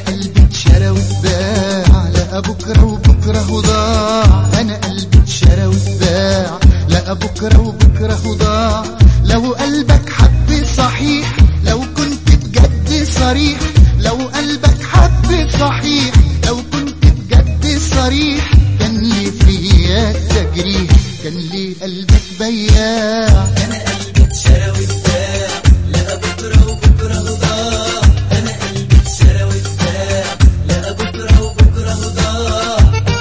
قلبي اتشرى واتباع لقى بكرة وبكرة ضاع أنا قلبي اتشرى واتباع لقى بكرة وبكرة ضاع لو قلبك حب صحيح لو كنت بجد صريح لو قلبك حب صحيح لو كنت بجد صريح كان لي فيا تجريح كان لي قلبك بياع انا قلبي اتشرى واتباع لقى بكره وبكره ضاع انا قلبي اتشرى واتباع لقى بكره وبكره ضاع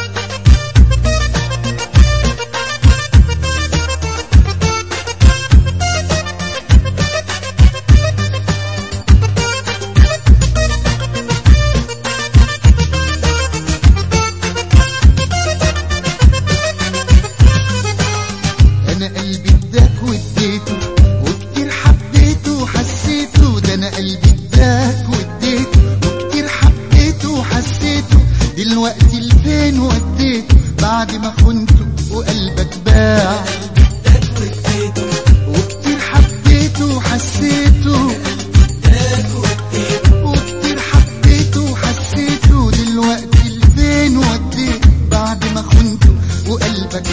انا قلبي اداك واديته وكتير حبيته وحسيته ده انا قلبي اداك واديته وكتير حبيته وحسيته دلوقتي لفين وديته بعد ما خنته وقلبك باع اداك واديته وكتير حبيته وحسيته اداك واديته وكتير حبيته وحسيته دلوقتي لفين وديته بعد ما خنته وقلبك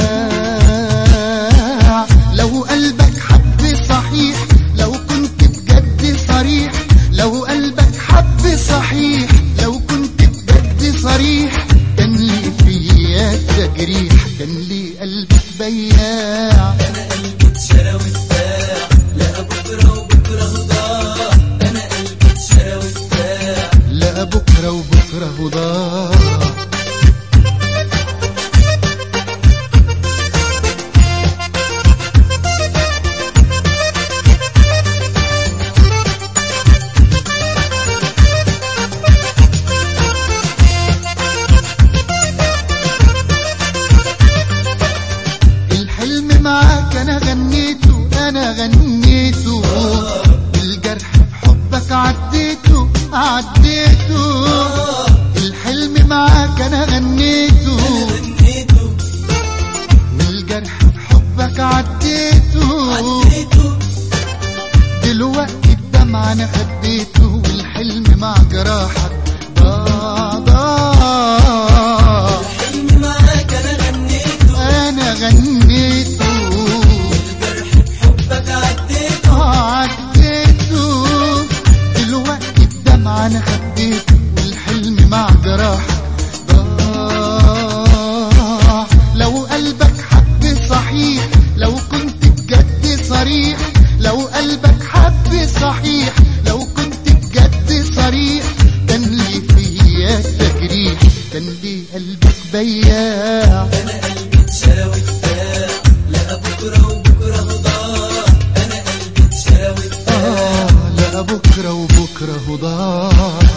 باع لو قلبك حب صحيح لو كنت بجد صريح لو قلبك حب صحيح لو كنت بجد صريح كان لي فيا تجريح كان لي قلبك بياع انا قلبي اتشرى واتباع لقى بكره وبكره ضاع انا قلبي اتشرى واتباع لا بكرة وبكرة ضاع الحلم معاك انا غنيته انا غنيته الجرح في حبك عديته عديته الحلم معاك انا غنيته غنيته والجرح في حبك عديته عديته دلوقتي الدمع انا خبيته والحلم مع جراحك ضاع ضاع حلمي معاك انا غنيته انا غنيته الجرح بحبك عديته عديته دلوقتي الدمع انا خبيته والحلم مع جراحك ضاع لو قلبك حب صحيح لو كنت بجد صريح لو قلبك حب صحيح لو كنت بجد صريح كان لي فيا تجريح كان لي قلبك بياع انا قلبي اتشرى واتباع لقى بكره وبكره ضاع انا قلبي اتشرى واتباع آه لا بكرة وبكرة ضاع